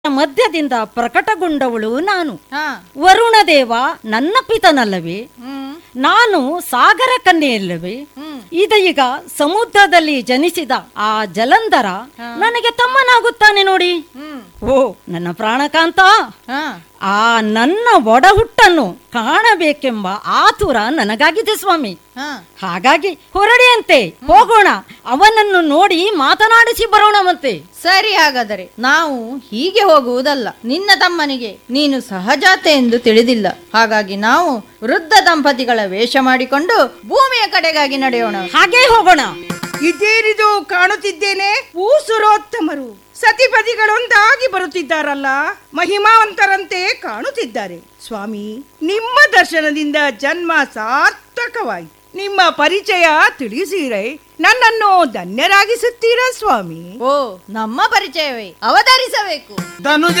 ಮಧ್ಯದಿಂದ ಪ್ರಕಟಗೊಂಡವಳು ನಾನು ಹಾ ವರುಣದೇವ ನನ್ನ ಪಿತನಲ್ಲವೇ ಹ್ಮ್ ನಾನು ಸಾಗರ ಕನ್ಯೆಯಲ್ಲವೇ ಹ್ಮ್ ಇದೀಗ ಸಮುದ್ರದಲ್ಲಿ ಜನಿಸಿದ ಆ ಜಲಂಧರ ನನಗೆ ತಮ್ಮನಾಗುತ್ತಾನೆ ನೋಡಿ ಹ್ಮ್ ಓ ನನ್ನ ಪ್ರಾಣಕಾಂತ ಹಾ ಆ ನನ್ನ ಒಡಹುಟ್ಟನ್ನು ಕಾಣಬೇಕೆಂಬ ಆತುರ ನನಗಾಗಿದೆ ಸ್ವಾಮಿ ಹಾ ಹಾಗಾಗಿ ಹೊರಡಿಯಂತೆ ಹೋಗೋಣ ಅವನನ್ನು ನೋಡಿ ಮಾತನಾಡಿಸಿ ಬರೋಣವಂತೆ ಸರಿ ಹಾಗಾದರೆ ನಾವು ಹೀಗೆ ಹೋಗುವುದಲ್ಲ ನಿನ್ನ ತಮ್ಮನಿಗೆ ನೀನು ಸಹಜಾತೆ ಎಂದು ತಿಳಿದಿಲ್ಲ ಹಾಗಾಗಿ ನಾವು ವೃದ್ಧ ದಂಪತಿಗಳ ವೇಷ ಮಾಡಿಕೊಂಡು ಭೂಮಿಯ ಕಡೆಗಾಗಿ ನಡೆಯೋಣ ಹಾಗೇ ಹೋಗೋಣ ಇದೇನಿದು ಕಾಣುತ್ತಿದ್ದೇನೆ ಭೂಸುರೋತ್ತಮರು ಸತಿಪತಿಗಳೊಂದಾಗಿ ಬರುತ್ತಿದ್ದಾರಲ್ಲ ಮಹಿಮಾವಂತರಂತೆ ಕಾಣುತ್ತಿದ್ದಾರೆ ಸ್ವಾಮಿ ನಿಮ್ಮ ದರ್ಶನದಿಂದ ಜನ್ಮ ಸಾರ್ಥಕವಾಯಿತು ನಿಮ್ಮ ಪರಿಚಯ ತಿಳಿಸಿರೆ ನನ್ನನ್ನು ಧನ್ಯರಾಗಿಸುತ್ತೀರಾ ಸ್ವಾಮಿ ಓ ನಮ್ಮ ಪರಿಚಯವೇ ಅವತರಿಸಬೇಕು ಧನುಜ